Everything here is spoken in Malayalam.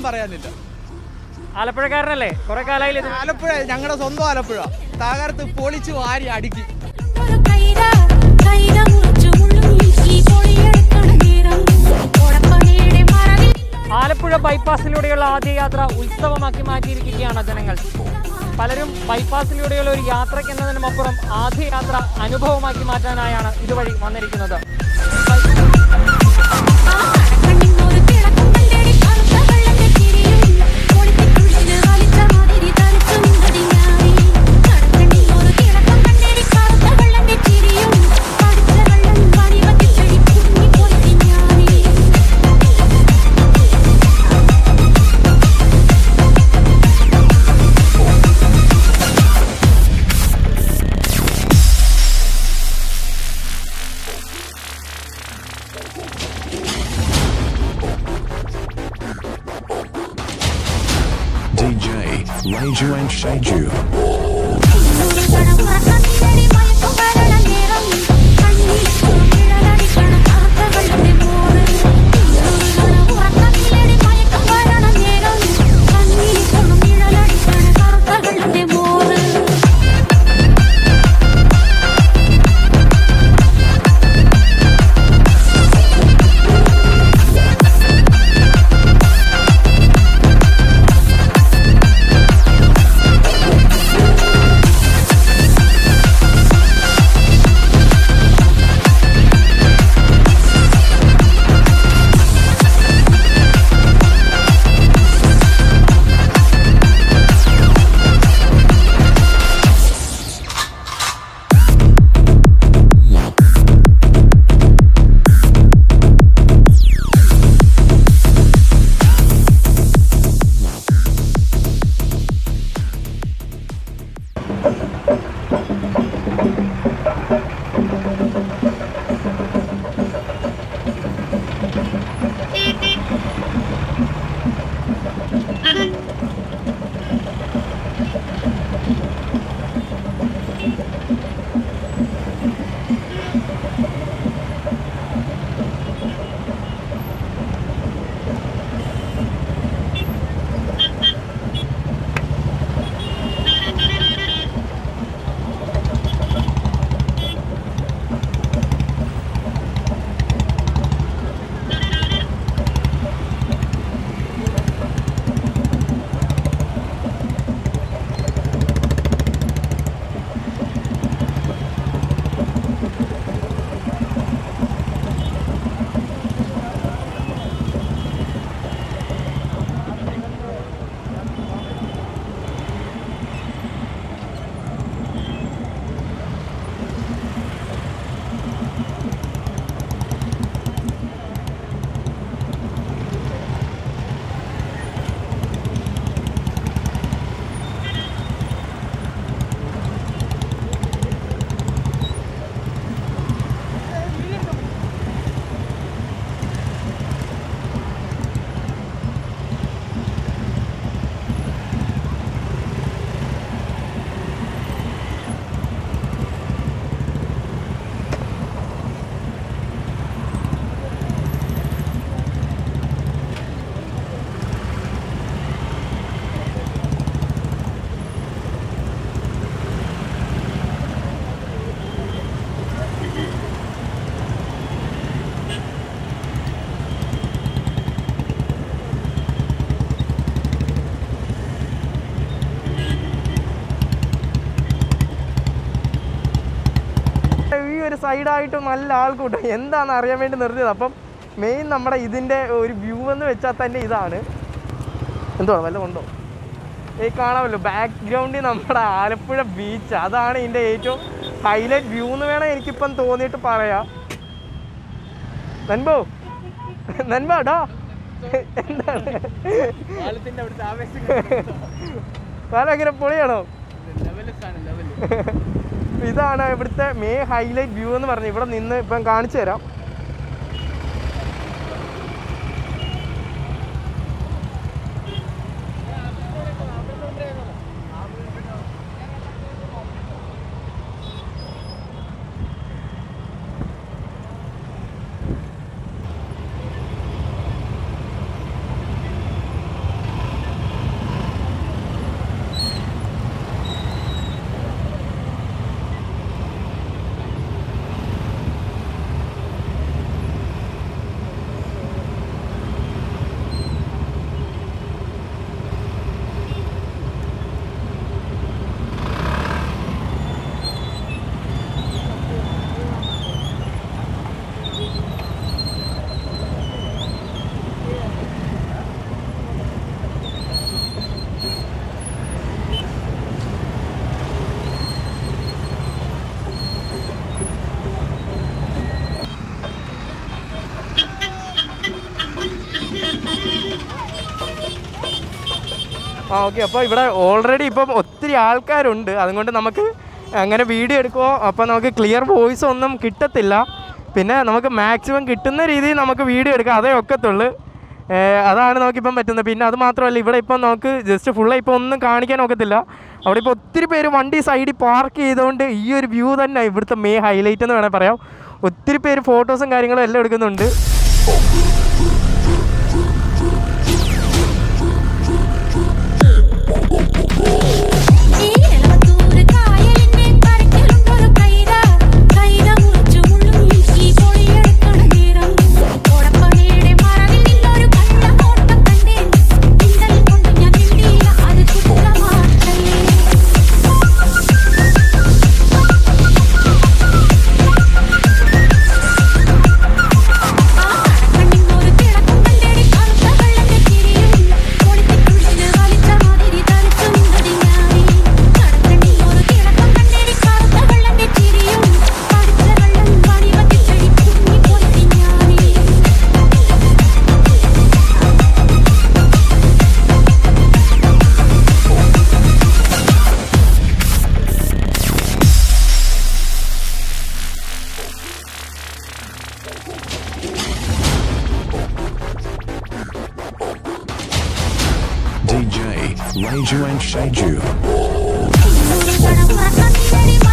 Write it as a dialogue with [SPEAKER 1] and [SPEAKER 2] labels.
[SPEAKER 1] പറയാനില്ല
[SPEAKER 2] ആലപ്പുഴക്കാരനല്ലേ കുറെ കാലമായില്ലേ ഇത്
[SPEAKER 1] ആലപ്പുഴ ഞങ്ങളുടെ സ്വന്തം ആലപ്പുഴ തകർത്ത് പൊളിച്ച് വാരി അടുക്കി
[SPEAKER 3] ഒരു കൈത കൈത മുറിച്ചു മുള്ളും ഈ പൊളിയെടുക്കണ നേരം ഓടപ്പനയുടെ മറവിൽ
[SPEAKER 2] ആലപ്പുഴ ബൈപ്പാസിലൂടെയുള്ള ആദ്യ യാത്ര ഉത്സവമാക്കി മാറ്റിയിരിക്കുകയാണ് ജനങ്ങൾ പലരും ബൈപ്പാസിലൂടെയുള്ള ഒരു യാത്രയ്ക്ക് എന്നതിനുമപ്പുറം ആദ്യ യാത്ര അനുഭവമാക്കി മാറ്റാനായാണ് ഇതുവഴി വന്നിരിക്കുന്നത്
[SPEAKER 3] കണ്ണിന്നൊരു തിളക്കം കണ്ടേടി കറുത്ത വെള്ളത്തെ തിരിയും പൊളിക്കുള്ളില് വലിച്ച മാതിരി തനിച്ചു നിന്നതി ഞാനേ കണ്ണിന്നൊരു തിളക്കം കണ്ടേടി കറുത്ത വെള്ളത്തെ തിരിയും പഠിച്ച വെള്ളം വടിവത്തിൽ ചെടി കുടുങ്ങി പോയി ഞാനേ
[SPEAKER 4] DJ Raju and Shaju.
[SPEAKER 3] ഒരു കടമുറക്കമില്ലടി മയക്കം വരണ നേരം കണ്ണിൽ കുമിഴലടിക്കണ കറുത്ത വെള്ളത്തെ മോറ് ഒരു കടമുറക്കമില്ലടി മയക്കം വരണ നേരം കണ്ണിൽ കുമിഴലടിക്കണ കറുത്ത വെള്ളത്തെ മോറ്
[SPEAKER 5] ഈ ഒരു സൈഡായിട്ട് നല്ല ആൾക്കൂട്ടം എന്താണെന്ന് അറിയാൻ വേണ്ടി നിർത്തിയത് അപ്പം മെയിൻ നമ്മുടെ ഇതിൻ്റെ ഒരു വ്യൂ എന്ന് വെച്ചാൽ തന്നെ ഇതാണ് എന്തോ വല്ലതും ഉണ്ടോ ഈ കാണാമല്ലോ ബാക്ക്ഗ്രൗണ്ടിൽ നമ്മുടെ ആലപ്പുഴ ബീച്ച് അതാണ് ഇതിൻ്റെ ഏറ്റവും ഹൈലൈറ്റ് വ്യൂ എന്ന് വേണം എനിക്കിപ്പം തോന്നിയിട്ട് പറയാം നൻപോ നൻപാടോ എന്താണ്
[SPEAKER 1] പാലത്തിന്റെ അവിടുത്തെ ആവേശം
[SPEAKER 5] പാലം എങ്ങനെ പൊളിയാണോ
[SPEAKER 1] ലെവല് സാധനം ലെവല്
[SPEAKER 5] ഇതാണ് ഇവിടുത്തെ മെയിൻ ഹൈലൈറ്റ് വ്യൂ എന്ന് പറഞ്ഞ് ഇവിടെ നിന്ന് ഇപ്പം കാണിച്ചു തരാം ആ ഓക്കെ അപ്പോൾ ഇവിടെ ഓൾറെഡി ഇപ്പം ഒത്തിരി ആൾക്കാരുണ്ട് അതുകൊണ്ട് നമുക്ക് അങ്ങനെ വീഡിയോ എടുക്കുമോ അപ്പോൾ നമുക്ക് ക്ലിയർ വോയിസ് ഒന്നും കിട്ടത്തില്ല പിന്നെ നമുക്ക് മാക്സിമം കിട്ടുന്ന രീതിയിൽ നമുക്ക് വീഡിയോ എടുക്കാം അതേ ഒക്കത്തുള്ളൂ ഏഹ് അതാണ് നമുക്കിപ്പം പറ്റുന്നത് പിന്നെ അത് മാത്രമല്ല ഇവിടെ ഇപ്പം നമുക്ക് ജസ്റ്റ് ഫുള്ള് ഇപ്പോൾ ഒന്നും കാണിക്കാൻ ഒക്കത്തില്ല അവിടെ ഇപ്പോൾ ഒത്തിരി പേര് വണ്ടി സൈഡിൽ പാർക്ക് ചെയ്തുകൊണ്ട് ഈ ഒരു വ്യൂ തന്നെ ഇവിടുത്തെ മെയിൻ ഹൈലൈറ്റ് എന്ന് വേണമെങ്കിൽ പറയാം ഒത്തിരി പേര് ഫോട്ടോസും കാര്യങ്ങളും എല്ലാം എടുക്കുന്നുണ്ട്
[SPEAKER 3] ഈ എളവത്തൂര് കായലിന്റെ കരക്കിലുണ്ടൊരു കൈത കൈത മുറിച്ചു മുള്ളും ഈ പൊളിയെടുക്കണ നേരം ഓടപ്പനയുടെ മറവിൽ നിന്നൊരു കണ്ട നോട്ടം കണ്ടേൻ മിന്നൽ കൊണ്ട് ഞാൻ മിണ്ടിയില്ല അത് കുറ്റമാക്കല്ലേ കണ്ണിന്നൊരു തിളക്കം കണ്ടേടി കറുത്ത വെള്ളത്തെ തിരിയും ഒളിത്തിക്കുള്ളില് വലിച്ച മാതിരി തനിച്ചു നിന്നടി ഞാനേ കടക്കണ്ണിന്നൊരു തിളക്കം കണ്ടേടി കറുത്ത വെള്ളത്തെ തിരിയും പഠിച്ച വെള്ളം വടിവത്തിൽ ചെടി കുടുങ്ങിപ്പോയി ഞാനേ
[SPEAKER 4] DJ Raju and Shaju.
[SPEAKER 3] ഒരു കണമുറക്കം നിന്നടി